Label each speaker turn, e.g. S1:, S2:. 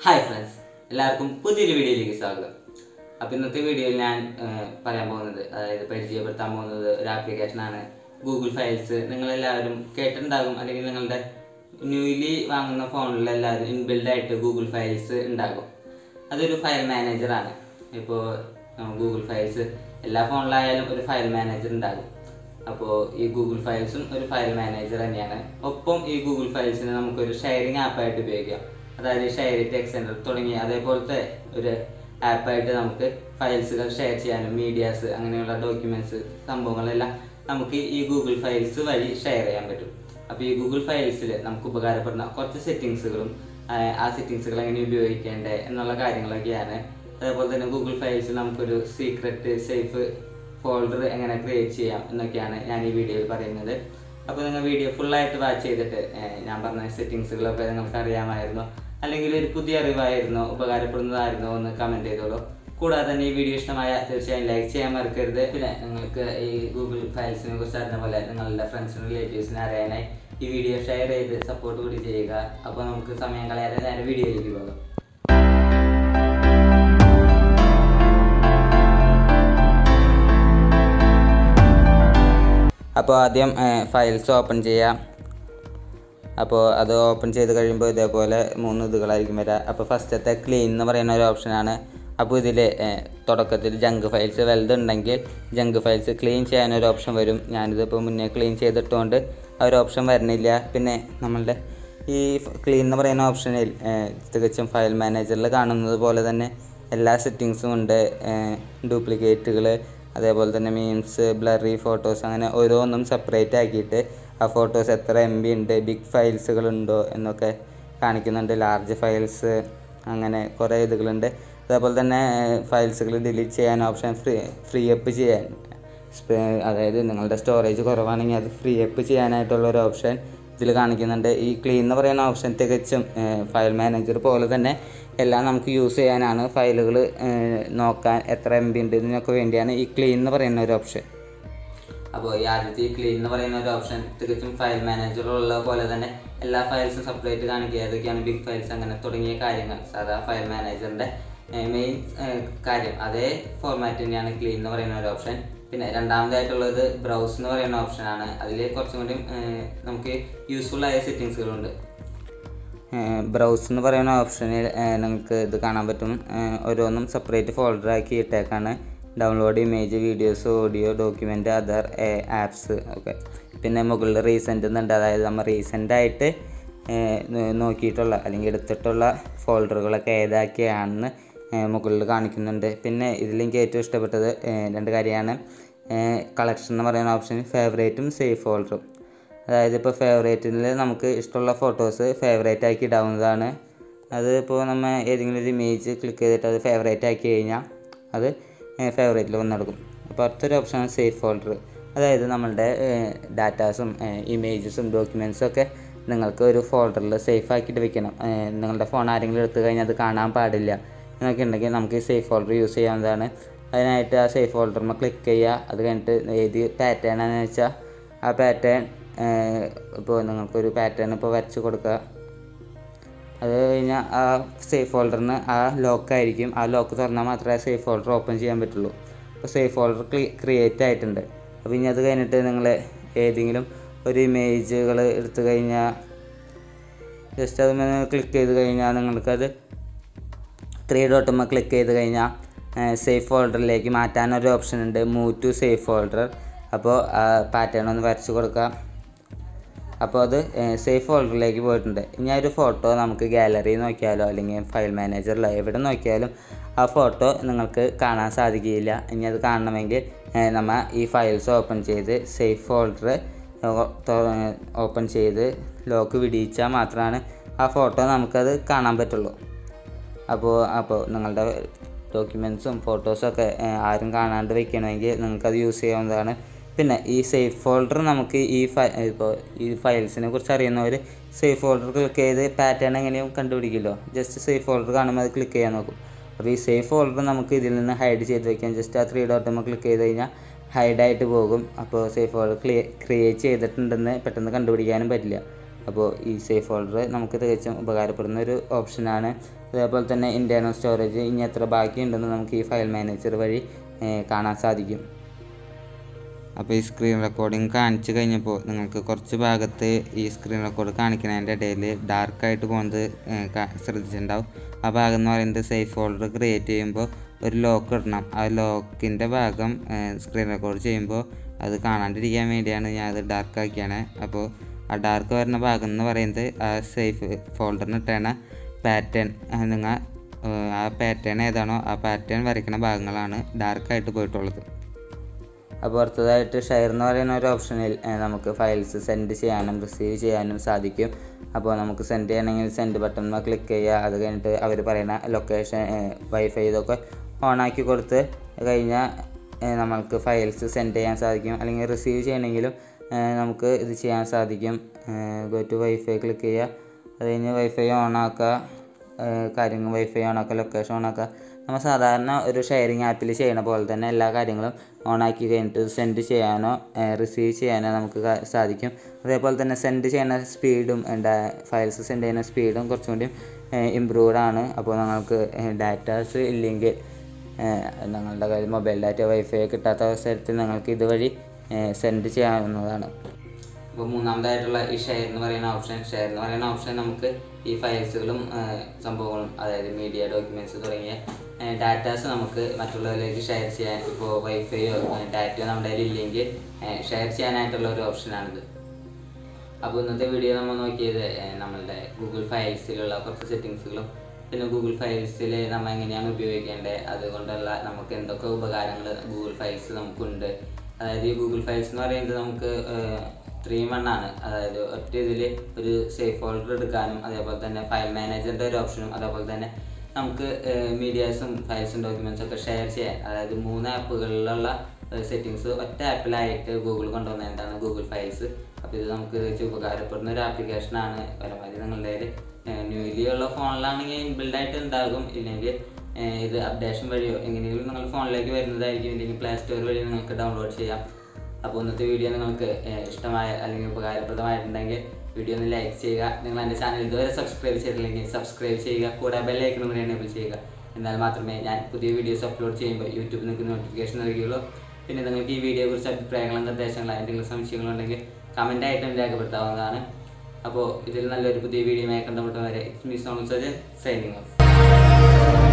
S1: hi friends എല്ലാവർക്കും പുതിയൊരു വീഡിയോയിലേക്ക് സ്വാഗതം അപ്പോൾ ഇന്നത്തെ വീഡിയോയിൽ ഞാൻ ആ, പറയാൻ പോകുന്നത് അതായത് പരിചയപ്പെടുത്താൻ പോകുന്നത് ഒരു ആപ്ലിക്കേഷനാണ് ഗൂഗിൾ ഫയൽസ് നിങ്ങളെല്ലാവരും കേട്ടിട്ടുണ്ടാകും അല്ലെങ്കിൽ നിങ്ങളുടെ ന്യൂലി വാങ്ങുന്ന ഫോണിൽ എല്ലാവരും ഇൻബിൽഡ് ആയിട്ട് ഗൂഗിൾ ഫയൽസ് ഉണ്ടാകും അതൊരു ഫയൽ മാനേജറാണ് ഇപ്പോൾ ഗൂഗിൾ ഫയൽസ് എല്ലാ ഫോണിലായാലും ഒരു ഫയൽ മാനേജർ ഉണ്ടാകും അപ്പോൾ ഈ ഗൂഗിൾ ഫയൽസും ഒരു ഫയൽ മാനേജർ തന്നെയാണ് ഒപ്പം ഈ ഗൂഗിൾ ഫയൽസിനെ നമുക്കൊരു ഷെയറിംഗ് ആപ്പായിട്ട് ഉപയോഗിക്കാം അതായത് ഷെയർ ഇറ്റ് എക്സെൻഡർ തുടങ്ങിയ അതേപോലത്തെ ഒരു ആപ്പായിട്ട് നമുക്ക് ഫയൽസുകൾ ഷെയർ ചെയ്യാനും മീഡിയാസ് അങ്ങനെയുള്ള ഡോക്യുമെന്റ്സ് സംഭവങ്ങളെല്ലാം നമുക്ക് ഈ ഗൂഗിൾ ഫയൽസ് വഴി ഷെയർ ചെയ്യാൻ പറ്റും അപ്പോൾ ഈ ഗൂഗിൾ ഫയൽസിൽ നമുക്ക് ഉപകാരപ്പെടുന്ന കുറച്ച് സെറ്റിങ്സുകളും ആ സെറ്റിങ്സുകൾ എങ്ങനെ ഉപയോഗിക്കേണ്ടത് എന്നുള്ള കാര്യങ്ങളൊക്കെയാണ് അതേപോലെ തന്നെ ഗൂഗിൾ ഫയൽസിൽ നമുക്കൊരു സീക്രട്ട് സേഫ് ഫോൾഡർ എങ്ങനെ ക്രിയേറ്റ് ചെയ്യാം എന്നൊക്കെയാണ് ഞാൻ ഈ വീഡിയോയിൽ പറയുന്നത് അപ്പോൾ നിങ്ങൾ വീഡിയോ ഫുള്ളായിട്ട് വാച്ച് ചെയ്തിട്ട് ഏഹ്, ഞാൻ പറഞ്ഞ സെറ്റിങ്സുകളൊക്കെ നിങ്ങൾക്ക് അറിയാമായിരുന്നോ അല്ലെങ്കിൽ ഒരു പുതിയ അറിവായിരുന്നോ ഉപകാരപ്പെടുന്നതായിരുന്നോ എന്ന് കമൻറ്റ് ചെയ്തോളൂ കൂടാതെ തന്നെ ഈ വീഡിയോ ഇഷ്ടമായ തീർച്ചയായും ലൈക്ക് ചെയ്യാൻ മറക്കരുത് പിന്നെ നിങ്ങൾക്ക് ഈ ഗൂഗിൾ ഫയൽസിനെ കുറിച്ച് അറിഞ്ഞ പോലെ നിങ്ങളുടെ ഫ്രണ്ട്സിനും റിലേറ്റീവ്സിനെ അറിയാനായി ഈ വീഡിയോ ഷെയർ ചെയ്ത് സപ്പോർട്ട് കൂടി ചെയ്യുക അപ്പോൾ നമുക്ക് സമയം കളയാതെ നേരെ വീഡിയോയിലേക്ക് പോകാം അപ്പോൾ ആദ്യം ഫയൽസ് ഓപ്പൺ ചെയ്യാം അപ്പോൾ അത് ഓപ്പൺ ചെയ്ത് കഴിയുമ്പോൾ ഇതേപോലെ മൂന്ന് ഇതുകളായിരിക്കും വരിക അപ്പോൾ ഫസ്റ്റത്തെ ക്ലീൻ എന്ന് പറയുന്ന ഒരു ഓപ്ഷനാണ് അപ്പോൾ ഇതിൽ തുടക്കത്തിൽ ജങ്ക് ഫയൽസ് വലുതുണ്ടെങ്കിൽ ജങ്ക് ഫയൽസ് ക്ലീൻ ചെയ്യാനൊരു ഓപ്ഷൻ വരും ഞാനിതിപ്പോൾ മുന്നേ ക്ലീൻ ചെയ്തിട്ടുകൊണ്ട് ആ ഒരു ഓപ്ഷൻ വരുന്നില്ല പിന്നെ നമ്മളുടെ ഈ ക്ലീൻ എന്ന് പറയുന്ന ഓപ്ഷനിൽ തികച്ചും ഫയൽ മാനേജറിൽ കാണുന്നത് പോലെ തന്നെ എല്ലാ സെറ്റിങ്സും ഉണ്ട് ഡ്യൂപ്ലിക്കേറ്റുകൾ അതേപോലെ തന്നെ മീംസ് ബ്ലറി ഫോട്ടോസ് അങ്ങനെ ഓരോന്നും സെപ്പറേറ്റ് ആക്കിയിട്ട് ആ ഫോട്ടോസ് എത്ര എം ബി ഉണ്ട് ബിഗ് ഫയൽസുകൾ ഉണ്ടോ എന്നൊക്കെ കാണിക്കുന്നുണ്ട് ലാർജ് ഫയൽസ് അങ്ങനെ കുറേ ഇതുകളുണ്ട് അതേപോലെ തന്നെ ഫയൽസുകൾ ഡിലീറ്റ് ചെയ്യാൻ ഓപ്ഷൻ ഫ്രീ ഫ്രീ അപ്പ് ചെയ്യാൻ സ്പേ- അതായത് നിങ്ങളുടെ സ്റ്റോറേജ് കുറവാണെങ്കിൽ അത് ഫ്രീ അപ്പ് ചെയ്യാനായിട്ടുള്ള ഒരു ഓപ്ഷൻ ഇതിൽ കാണിക്കുന്നുണ്ട് ഈ ക്ലീൻ എന്ന് പറയുന്ന ഓപ്ഷൻ തികച്ചും ഫയൽ മാനേജർ പോലെ തന്നെ എല്ലാം നമുക്ക് യൂസ് ചെയ്യാനാണ് ഫയലുകൾ നോക്കാൻ എത്ര എം ബി ഉണ്ട് ഇതിനൊക്കെ വേണ്ടിയാണ് ഈ ക്ലീൻ എന്ന് പറയുന്ന ഒരു ഓപ്ഷൻ അപ്പോൾ ഈ ആദ്യത്തെ ഈ ക്ലീൻ എന്ന് പറയുന്ന ഒരു ഓപ്ഷൻ തികച്ചും ഫയൽ മാനേജറുള്ള പോലെ തന്നെ എല്ലാ ഫയൽസും സെപ്പറേറ്റ് കാണിക്കുക ഏതൊക്കെയാണ് ബിഗ് ഫയൽസ് അങ്ങനെ തുടങ്ങിയ കാര്യങ്ങൾ സാധാ ഫയൽ മാനേജറിൻ്റെ മെയിൻ കാര്യം അതേ ഫോർമാറ്റ് തന്നെയാണ് ക്ലീൻ എന്ന് പറയുന്ന ഒരു ഓപ്ഷൻ പിന്നെ രണ്ടാമതായിട്ടുള്ളത് ബ്രൗസ് എന്ന് പറയുന്ന ഓപ്ഷനാണ് അതിൽ കുറച്ചും കൂടി ഏഹ്, നമുക്ക് യൂസ്ഫുൾ ആയ സെറ്റിങ്സുകളുണ്ട് ബ്രൗസ് എന്ന് പറയുന്ന ഓപ്ഷനിൽ നിങ്ങൾക്ക് ഇത് കാണാൻ പറ്റും ഏഹ് ഓരോന്നും സെപ്പറേറ്റ് ഫോൾഡർ ആക്കി ഇട്ടേക്കാണ് download image videos audio document other apps ഒക്കെ പിന്നെ മുകളിൽ റീസെൻ്റ് എന്നുണ്ട് അതായത് നമ്മൾ റീസെൻ്റ് ആയിട്ട് ഏഹ് നോ- നോക്കിയിട്ടുള്ള അല്ലെങ്കിൽ എടുത്തിട്ടുള്ള ഫോൾഡറുകളൊക്കെ ഏതൊക്കെയാണെന്ന് ഏഹ് മുകളിൽ കാണിക്കുന്നുണ്ട് പിന്നെ ഇതിലെനിക്ക് ഏറ്റവും ഇഷ്ടപ്പെട്ടത് ഏഹ് രണ്ട് കാര്യമാണ് കളക്ഷൻ എന്ന് പറയുന്ന ഓപ്ഷൻ ഫേവറേറ്റും സേഫ് ഫോൾഡറും അതായത് ഇപ്പോൾ ഫേവറേറ്റിൽ നമുക്ക് ഇഷ്ടമുള്ള ഫോട്ടോസ് ഫേവറേറ്റ് ആക്കി ഇടാവുന്നതാണ് അത് ഇപ്പോൾ നമ്മൾ ഏതെങ്കിലും ഒരു ഇമേജ് ക്ലിക്ക് ചെയ്തിട്ട് അത് ഫേവറേറ്റ് ആക്കി കഴിഞ്ഞാൽ അത് ഫേവറേറ്റിൽ വന്ന് നടക്കും അപ്പോൾ അടുത്തൊരു ഓപ്ഷനാണ് സേഫ് ഫോൾഡർ അതായത് നമ്മളുടെ ഡാറ്റാസും ഇമേജസും ഡോക്യുമെൻസും ഒക്കെ നിങ്ങൾക്ക് ഒരു ഫോൾഡറിൽ സേഫ് ആക്കിയിട്ട് വെക്കണം ഏഹ് നിങ്ങളുടെ ഫോൺ ആരെങ്കിലും എടുത്തു കഴിഞ്ഞാൽ അത് കാണാൻ പാടില്ല എന്നൊക്കെ ഉണ്ടെങ്കിൽ നമുക്ക് ഈ സേഫ് ഫോൾഡർ യൂസ് ചെയ്യാവുന്നതാണ് അതിനായിട്ട് ആ സേഫ് ഫോൾഡറിൽ ക്ലിക്ക് ചെയ്യുക അത് കഴിഞ്ഞിട്ട് ഏത് പാറ്റേൺ ആണെന്ന് വെച്ചാൽ ആ പാറ്റേൺ ഇപ്പോൾ നിങ്ങൾക്കൊരു പാറ്റേൺ ഇപ്പോൾ വരച്ച് കൊടുക്കുക അത് കഴിഞ്ഞാൽ ആ സേഫ് ഫോൾഡറിന് ആ ലോക്ക് ആയിരിക്കും ആ ലോക്ക് തുറന്നാൽ മാത്രമേ സേഫ് ഫോൾഡർ ഓപ്പൺ ചെയ്യാൻ പറ്റുള്ളൂ അപ്പോൾ സേഫ് ഫോൾഡർ ക്രിയേറ്റ് ആയിട്ടുണ്ട് അപ്പോൾ ഇനി അത് കഴിഞ്ഞിട്ട് നിങ്ങൾ ഏതെങ്കിലും ഒരു ഇമേജുകൾ എടുത്തു കഴിഞ്ഞാൽ ജസ്റ്റ് അത് ക്ലിക്ക് ചെയ്ത് കഴിഞ്ഞാൽ നിങ്ങൾക്കത് ത്രീ ഡോട്ടുമ്പോൾ ക്ലിക്ക് ചെയ്ത് കഴിഞ്ഞാൽ സേഫ് ഫോൾഡറിലേക്ക് മാറ്റാനൊരു ഓപ്ഷൻ ഉണ്ട് മൂവ് ടു സേഫ് ഫോൾഡർ അപ്പോൾ പാറ്റേൺ ഒന്ന് വരച്ച് കൊടുക്കാം അപ്പോൾ അത് സേഫ് ഫോൾഡറിലേക്ക് പോയിട്ടുണ്ട് ഇനി ആ ഒരു ഫോട്ടോ നമുക്ക് ഗാലറി നോക്കിയാലോ അല്ലെങ്കിൽ ഫയൽ മാനേജറിലോ എവിടെ നോക്കിയാലും ആ ഫോട്ടോ നിങ്ങൾക്ക് കാണാൻ സാധിക്കുകയില്ല ഇനി അത് കാണണമെങ്കിൽ ഏഹ്, നമ്മ ഈ ഫയൽസ് ഓപ്പൺ ചെയ്ത് സേഫ് ഫോൾഡർ ഓപ്പൺ ചെയ്ത് ലോക്ക് വിടിയിച്ചാൽ മാത്രമാണ് ആ ഫോട്ടോ നമുക്കത് കാണാൻ പറ്റുള്ളൂ അപ്പോൾ അപ്പോൾ നിങ്ങളുടെ ഡോക്യുമെൻസും ഫോട്ടോസൊക്കെ ആരും കാണാണ്ട് വെക്കണമെങ്കിൽ നിങ്ങൾക്കത് യൂസ് ചെയ്യാവുന്നതാണ് പിന്നെ ഈ സേഫ് ഫോൾഡർ നമുക്ക് ഈ ഫയ ഇപ്പോൾ ഈ ഫയൽസിനെ കുറിച്ച് അറിയുന്നവർ സേഫ് ഫോൾഡർ ക്ലിക്ക് ചെയ്ത് പാറ്റേൺ എങ്ങനെയും കണ്ടുപിടിക്കുമല്ലോ ജസ്റ്റ് സേഫ് ഫോൾഡർ കാണുമ്പോൾ അത് ക്ലിക്ക് ചെയ്യാൻ നോക്കും അപ്പോൾ ഈ സേഫ് ഫോൾഡർ നമുക്ക് ഇതിൽ നിന്ന് ഹൈഡ് ചെയ്ത് വെക്കാം ജസ്റ്റ് ആ ത്രീ ഡോട്ട് നമ്മൾ ക്ലിക്ക് ചെയ്ത് കഴിഞ്ഞാൽ ഹൈഡായിട്ട് പോകും അപ്പോൾ സേഫ് ഫോൾഡർ ക്ലിയർ ക്രിയേറ്റ് ചെയ്തിട്ടുണ്ടെന്ന് പെട്ടെന്ന് കണ്ടുപിടിക്കാനും പറ്റില്ല അപ്പോൾ ഈ സേഫ് ഫോൾഡർ നമുക്ക് തികച്ചും ഉപകാരപ്പെടുന്ന ഒരു ഓപ്ഷനാണ് അതേപോലെ തന്നെ ഇൻറ്റേർണൽ സ്റ്റോറേജ് ഇനി എത്ര ബാക്കിയുണ്ടെന്ന് നമുക്ക് ഈ ഫയൽ മാനേജർ വഴി ഏഹ്, കാണാൻ സാധിക്കും അപ്പോൾ ഈ സ്ക്രീൻ റെക്കോർഡിംഗ് കാണിച്ചു കഴിഞ്ഞപ്പോൾ നിങ്ങൾക്ക് കുറച്ച് ഭാഗത്ത് ഈ സ്ക്രീൻ റെക്കോർഡ് കാണിക്കുന്നതിൻ്റെ ഇടയിൽ ഡാർക്കായിട്ട് പോകുന്നത് ഏഹ്, കാ- ശ്രദ്ധിച്ചിട്ടുണ്ടാവും ആ ഭാഗം എന്ന് പറയുന്നത് സേഫ് ഫോൾഡർ ക്രിയേറ്റ് ചെയ്യുമ്പോൾ ഒരു ലോക്ക് ഇടണം ആ ലോക്കിൻ്റെ ഭാഗം സ്ക്രീൻ റെക്കോർഡ് ചെയ്യുമ്പോൾ അത് കാണാണ്ടിരിക്കാൻ വേണ്ടിയാണ് ഞാൻ അത് ഡാർക്ക് ആക്കിയാണ് അപ്പോൾ ആ ഡാർക്ക് വരുന്ന ഭാഗം എന്ന് പറയുന്നത് ആ സേഫ് ഫോൾഡറിന് ഇട്ടേണ പാറ്റേൺ നിങ്ങൾ ആ പാറ്റേൺ ഏതാണോ ആ പാറ്റേൺ വരയ്ക്കുന്ന ഭാഗങ്ങളാണ് ഡാർക്കായിട്ട് പോയിട്ടുള്ളത് അപ്പോൾ അടുത്തതായിട്ട് ഷെയർ എന്ന് പറയുന്ന ഒരു ഓപ്ഷനിൽ ഏഹ്, നമുക്ക് ഫയൽസ് സെൻഡ് ചെയ്യാനും റിസീവ് ചെയ്യാനും സാധിക്കും അപ്പോൾ നമുക്ക് സെൻഡ് ചെയ്യണമെങ്കിൽ സെൻഡ് ബട്ടൺ ക്ലിക്ക് ചെയ്യുക അത് കഴിഞ്ഞിട്ട് അവർ പറയുന്ന ലൊക്കേഷൻ വൈഫൈ ഇതൊക്കെ ഓണാക്കി കൊടുത്ത് കഴിഞ്ഞാൽ ഏഹ്, നമ്മൾക്ക് ഫയൽസ് സെൻഡ് ചെയ്യാൻ സാധിക്കും അല്ലെങ്കിൽ റിസീവ് ചെയ്യണമെങ്കിലും ഏഹ്, നമുക്ക് ഇത് ചെയ്യാൻ സാധിക്കും ഗോ ടു വൈഫൈ ക്ലിക്ക് ചെയ്യുക അത് കഴിഞ്ഞ് വൈഫൈ ഓണാക്കുക ഏഹ് കാര്യങ്ങൾ വൈഫൈ ഓണാക്കുക ലൊക്കേഷൻ ഓണാക്കുക നമ്മൾ സാധാരണ ഒരു ഷെയറിങ് ആപ്പിൽ ചെയ്യണ പോലെ തന്നെ എല്ലാ കാര്യങ്ങളും ഓണാക്കി കഴിഞ്ഞിട്ട് സെൻഡ് ചെയ്യാനോ റിസീവ് ചെയ്യാനോ നമുക്ക് കാ- സാധിക്കും അതേപോലെ തന്നെ സെൻഡ് ചെയ്യുന്ന സ്പീഡും ഫയൽസ് സെൻഡ് ചെയ്യുന്ന സ്പീഡും കുറച്ചും കൂടി ഇമ്പ്രൂവ്ഡ് ആണ് അപ്പോൾ നിങ്ങൾക്ക് ഡാറ്റാസ് ഇല്ലെങ്കിൽ ഏഹ് നിങ്ങളുടെ കയ്യിൽ മൊബൈൽ ഡാറ്റ വൈഫൈ കിട്ടാത്ത അവസരത്തിൽ നിങ്ങൾക്ക് ഇതുവഴി സെൻഡ് ചെയ്യാവുന്നതാണ് അപ്പോൾ മൂന്നാമതായിട്ടുള്ള ഈ ഷെയർ എന്ന് പറയുന്ന ഓപ്ഷൻ ഷെയർ എന്ന് പറയുന്ന ഓപ്ഷൻ നമുക്ക് ഈ ഫയൽസുകളും സംഭവങ്ങളും അതായത് മീഡിയ ഡോക്യുമെൻറ്റ്സ് തുടങ്ങിയ ഡാറ്റാസ് നമുക്ക് മറ്റുള്ളവരിലേക്ക് ഷെയർ ചെയ്യാൻ ഇപ്പോൾ വൈഫൈയോ ഡാറ്റയോ നമ്മുടെ കയ്യിൽ ഇല്ലെങ്കിൽ ഷെയർ ചെയ്യാനായിട്ടുള്ള ഒരു ഓപ്ഷനാണിത് അപ്പോൾ ഇന്നത്തെ വീഡിയോ നമ്മൾ നോക്കിയത് ഏഹ്, നമ്മളുടെ ഗൂഗിൾ ഫയൽസിലുള്ള കുറച്ച് സെറ്റിങ്സുകളും പിന്നെ ഗൂഗിൾ ഫയൽസിൽ നമ്മൾ എങ്ങനെയാണ് ഉപയോഗിക്കേണ്ടത് അതുകൊണ്ടുള്ള നമുക്ക് എന്തൊക്കെ ഉപകാരങ്ങൾ ഗൂഗിൾ ഫയൽസ് നമുക്കുണ്ട് അതായത് ഈ ഗൂഗിൾ ഫയൽസ് എന്ന് പറയുന്നത് നമുക്ക് ത്രീ ആണ് അതായത് ഒറ്റ ഇതിൽ ഒരു സേഫ് ഫോൾഡർ എടുക്കാനും അതേപോലെ തന്നെ ഫയൽ മാനേജറിൻ്റെ ഒരു ഓപ്ഷനും അതേപോലെ തന്നെ നമുക്ക് മീഡിയാസും ഫയൽസും ഡോക്യുമെൻറ്റ്സും ഒക്കെ ഷെയർ ചെയ്യാൻ അതായത് മൂന്ന് ആപ്പുകളിലുള്ള സെറ്റിങ്സ് ഒറ്റ ആപ്പിലായിട്ട് ഗൂഗിൾ കൊണ്ടുവന്നതാണ് ഗൂഗിൾ ഫയൽസ് അപ്പോൾ ഇത് നമുക്ക് വെച്ച് ഉപകാരപ്പെടുന്ന ഒരു ആപ്ലിക്കേഷനാണ് പരമാവധി നിങ്ങളുടെ ന്യൂലി ഉള്ള ഫോണിലാണെങ്കിൽ ഇൻബിൽഡ് ആയിട്ട് ഉണ്ടാകും ഇല്ലെങ്കിൽ ഏഹ് ഇത് അപ്ഡേഷൻ വഴിയോ എങ്ങനെയെങ്കിലും നിങ്ങൾ ഫോണിലേക്ക് വരുന്നതായിരിക്കും ഇല്ലെങ്കിൽ പ്ലേ സ്റ്റോർ വഴി നിങ്ങൾക്ക് ഡൗൺലോഡ് ചെയ്യാം അപ്പോൾ ഇന്നത്തെ വീഡിയോ നിങ്ങൾക്ക് ഏഹ് ഇഷ്ടമായ അല്ലെങ്കിൽ ഉപകാരപ്രദമായിട്ടുണ്ടെങ്കിൽ വീഡിയോ ഒന്ന് ലൈക്ക് ചെയ്യുക നിങ്ങൾ എൻ്റെ ചാനൽ ഇതുവരെ സബ്സ്ക്രൈബ് ചെയ്തിട്ടില്ലെങ്കിൽ സബ്സ്ക്രൈബ് ചെയ്യുക കൂടെ ബെല്ലൈക്കണം കൂടി എനേബിൾ ചെയ്യുക എന്നാൽ മാത്രമേ ഞാൻ പുതിയ വീഡിയോസ് അപ്ലോഡ് ചെയ്യുമ്പോൾ യൂട്യൂബിൽ നിങ്ങൾക്ക് നോട്ടിഫിക്കേഷൻ നൽകുകയുള്ളൂ പിന്നെ നിങ്ങൾക്ക് ഈ വീഡിയോയെക്കുറിച്ച് അഭിപ്രായങ്ങളും നിർദ്ദേശങ്ങളും എന്തെങ്കിലും സംശയങ്ങളുണ്ടെങ്കിൽ കമൻ്റ് ആയിട്ടും രേഖപ്പെടുത്താവുന്നതാണ് അപ്പോൾ ഇതിൽ നല്ലൊരു പുതിയ വീഡിയോ കണ്ടുമുട്ടും വരെ ഇറ്റ്സ് മീ സോൺ സജൻ സൈനിങ് ഓഫ്